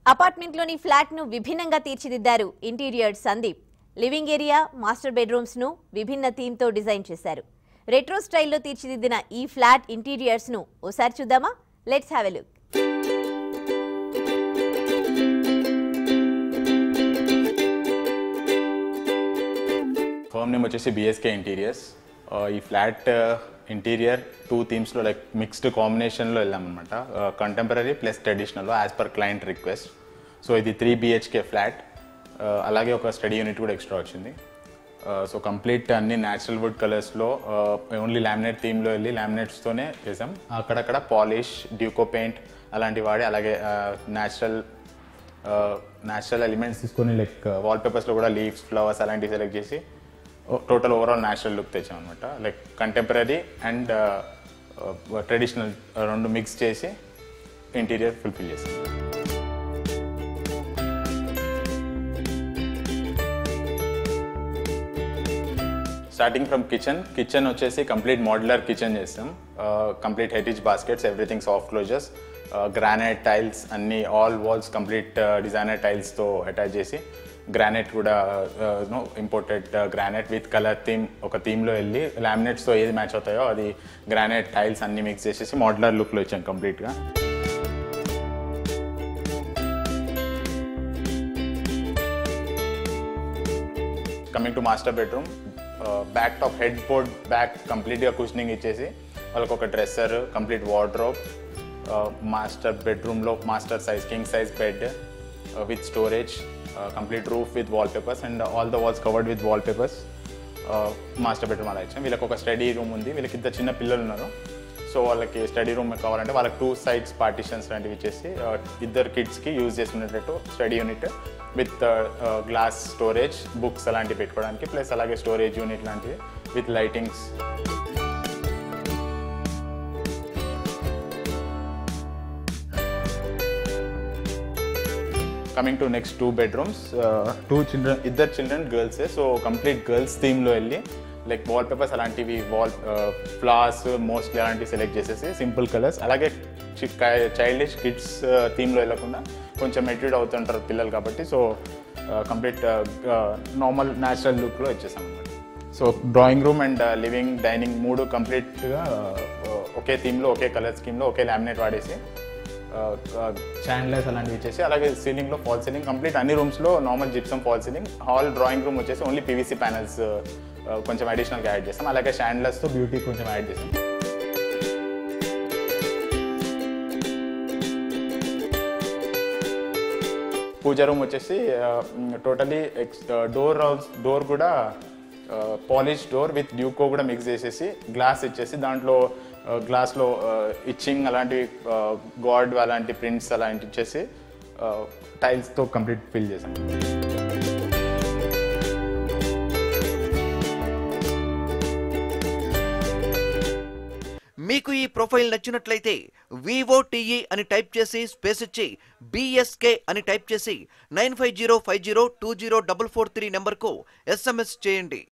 అపార్ట్మెంట్లోని ఫ్లాట్ను విభిన్నంగా తీర్చిదిద్దారు interior Sandeep living area master బెడ్రూమ్స్ను విభిన్న థీమ్తో డిజైన్ చేశారు రెట్రో స్టైల్లో తీర్చిదిద్దిన ఈ ఫ్లాట్ ఇంటీరియర్స్ను ఓసారి చూద్దామా let's have a look firm name వచ్చేసి బిఎస్కే ఇంటీరియర్స్ ఈ ఫ్లాట్ ఇంటీరియర్ టూ థీమ్స్లో లైక్ మిక్స్డ్ కాంబినేషన్లో వెళ్ళామన్నమాట contemporary plus traditional as per client request so ఇది త్రీ బిహెచ్కే ఫ్లాట్ అలాగే ఒక స్టడీ యూనిట్ కూడా ఎక్స్ట్రా వచ్చింది సో కంప్లీట్ అన్ని న్యాచురల్ వుడ్ కలర్స్లో ఓన్లీ లామినేట్ థీమ్లో వెళ్ళి లామినేట్స్తోనే చేసాం అక్కడక్కడ పాలిష్ డ్యూకో పెయింట్ అలాంటివి వాడి అలాగే న్యాచురల్ న్యాచురల్ ఎలిమెంట్స్ తీసుకొని లైక్ వాల్ పేపర్స్లో కూడా లీవ్స్ ఫ్లవర్స్ అలాంటివి సెలెక్ట్ చేసి టోటల్ ఓవరాల్ న్యాచురల్ లుక్ తెచ్చాం అనమాట లైక్ కంటెంపరీ అండ్ ట్రెడిషనల్ రెండు మిక్స్ చేసి ఇంటీరియర్ ఫుల్ఫిల్ చేసాం స్టార్టింగ్ ఫ్రమ్ కిచెన్ కిచెన్ వచ్చేసి కంప్లీట్ మోడ్యులర్ కిచెన్ చేస్తాం complete heritage baskets everything soft closers granite tiles అన్ని ఆల్ వాల్స్ కంప్లీట్ డిజైనర్ టైల్స్తో అటాచ్ చేసి గ్రానైట్ కూడా no imported granite with colour theme ఒక థీమ్లో వెళ్ళి లామినేట్స్తో ఏది మ్యాచ్ అవుతాయో అది గ్రానైట్ టైల్స్ అన్ని మిక్స్ చేసేసి మోడ్యులర్ లుక్లో ఇచ్చాం కంప్లీట్గా coming to master bedroom back top headboard back కంప్లీట్గా కుషనింగ్ ఇచ్చేసి వాళ్ళకి ఒక డ్రెస్సర్ కంప్లీట్ వార్డ్రోబ్ మాస్టర్ బెడ్రూమ్లో master size king size bed with storage complete roof with wallpapers and all the walls covered with wallpapers master bedroom అలా ఇచ్చాం వీళ్ళకి ఒక study room ఉంది వీళ్ళకి ఇద్దరు చిన్న పిల్లలు ఉన్నారు సో వాళ్ళకి స్టడీ రూమ్ కావాలంటే వాళ్ళకి టూ సైడ్స్ పార్టిషన్స్ లాంటివి ఇచ్చేసి ఇద్దరు కిడ్స్కి యూజ్ చేసుకునేటట్టు study unit with glass storage books అలాంటివి పెట్టుకోవడానికి ప్లస్ అలాగే స్టోరేజ్ యూనిట్ లాంటివి with lightings coming to next two bedrooms two children ఇద్దరు చిల్డ్రన్ గర్ల్సే సో కంప్లీట్ గర్ల్స్ థీమ్లో వెళ్ళి లైక్ వాల్ పేపర్స్ అలాంటివి వాల్ ఫ్లవర్స్ మోస్ట్లీ అలాంటివి సెలెక్ట్ చేసేసి సింపుల్ కలర్స్ అలాగే చైల్డిష్ కిడ్స్ థీమ్లో వెళ్ళకుండా కొంచెం మెట్యూడ్ అవుతుంటారు పిల్లలు కాబట్టి సో కంప్లీట్ నార్మల్ న్యాచురల్ లుక్లో ఇచ్చేసాం అనమాట so drawing room and living dining మూడు కంప్లీట్గా ఒకే థీమ్లో ఒకే కలర్ స్కీమ్లో ఒకే లామినేట్ వాడేసి చాండ్లర్స్ అలాంటివి ఇచ్చేసి అలాగే సీలింగ్లో ఫాల్ సీలింగ్ కంప్లీట్ అన్ని రూమ్స్లో normal gypsum fall ceiling hall drawing room వచ్చేసి ఓన్లీ పీవీసీ ప్యానల్స్ కొంచెం అడిషనల్గా యాడ్ చేస్తాం అలాగే షాండ్లర్స్తో బ్యూటీ కొంచెం యాడ్ చేస్తాం పూజ రూమ్ వచ్చేసి టోటలీ ఎక్స్ డోర్ డోర్ కూడా పాలిష్ డోర్ విత్ డ్యూకో కూడా మిక్స్ చేసేసి గ్లాస్ ఇచ్చేసి దాంట్లో గ్లాస్లో ఇచ్చింగ్ అలాంటి గాడ్ అలాంటి ప్రింట్స్ అలాంటి ఇచ్చేసి టైల్స్తో కంప్లీట్ ఫిల్ చేసాం మీకు ఈ ప్రొఫైల్ నచ్చినట్లయితే వివో టీఈ అని టైప్ చేసి స్పేస్ ఇచ్చి బిఎస్కే అని టైప్ చేసి nine five zero five zero two zero double four three నెంబర్కు ఎస్ఎంఎస్ చేయండి